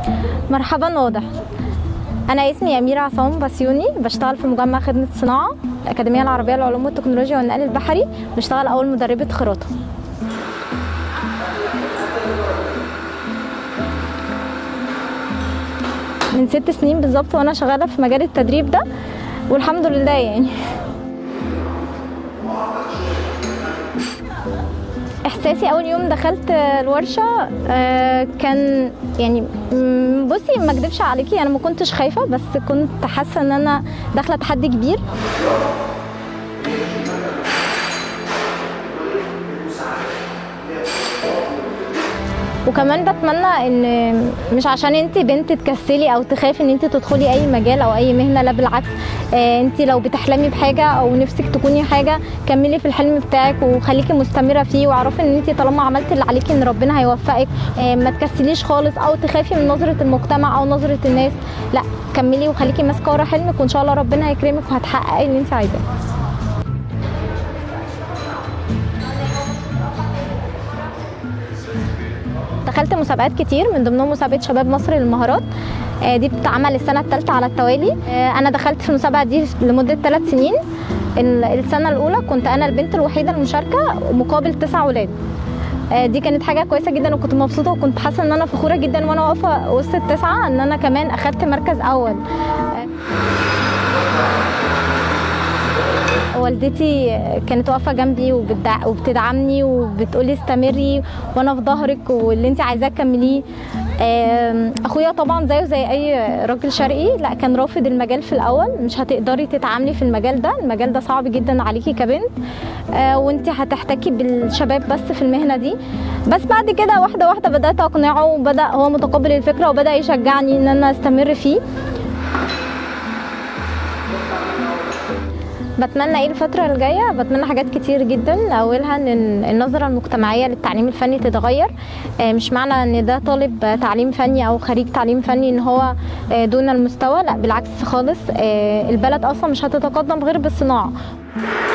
مرحبا واضح أنا اسمي أميرة عصام بسيوني بشتغل في مجمع خدمة الصناعة الأكاديمية العربية للعلوم والتكنولوجيا والنقل البحري بشتغل أول مدربة خراطة من ست سنين بالظبط وأنا شغالة في مجال التدريب ده والحمد لله يعني احساسي اول يوم دخلت الورشه آه، كان يعني م، بصي ما اكدبش عليكي انا ما كنتش خايفه بس كنت حاسه ان انا داخله تحدي كبير وكمان بتمنى ان مش عشان انت بنت تكسلي او تخافي ان انت تدخلي اي مجال او اي مهنه لا بالعكس آه، انت لو بتحلمي بحاجه او نفسك تكوني حاجه كملي في الحلم بتاعك وخليكي مستمره فيه واعرفي ان انت طالما عملتي اللي عليكي ان ربنا هيوفقك آه، ما تكسليش خالص او تخافي من نظره المجتمع او نظره الناس لا كملي وخليكي ماسكه ورا حلمك وان شاء الله ربنا هيكرمك وهتحققي اللي انت عايزاه دخلت مسابقات كتير من ضمنهم مسابقه شباب مصر للمهارات آه، دي بتتعمل السنه الثالثه على التوالي آه، انا دخلت في المسابقه دي لمده ثلاث سنين ال- السنه الاولى كنت انا البنت الوحيده المشاركه مقابل تسع اولاد آه، دي كانت حاجه كويسه جدا وكنت مبسوطه وكنت حاسه ان انا فخوره جدا وانا واقفه وسط التسعه ان انا كمان اخدت مركز اول والدتي كانت واقفه جنبي وبتدع... وبتدعمني وبتقولي استمري وانا في ظهرك واللي انت عايزاه كمليه آم، اخويا طبعا زيه زي اي راجل شرقي لا كان رافض المجال في الاول مش هتقدري تتعاملي في المجال ده المجال ده صعب جدا عليكي كبنت آه، وانت هتحتكي بالشباب بس في المهنه دي بس بعد كده واحده واحده بدات اقنعه وبدا هو متقبل الفكره وبدا يشجعني ان انا استمر فيه بتمنى ايه الفترة الجاية بتمنى حاجات كتير جدا اولها ان النظرة المجتمعية للتعليم الفني تتغير آه، مش معنى ان ده طالب تعليم فني او خريج تعليم فني ان هو آه، دون المستوى لا بالعكس خالص آه، البلد اصلا مش هتتقدم غير بالصناعة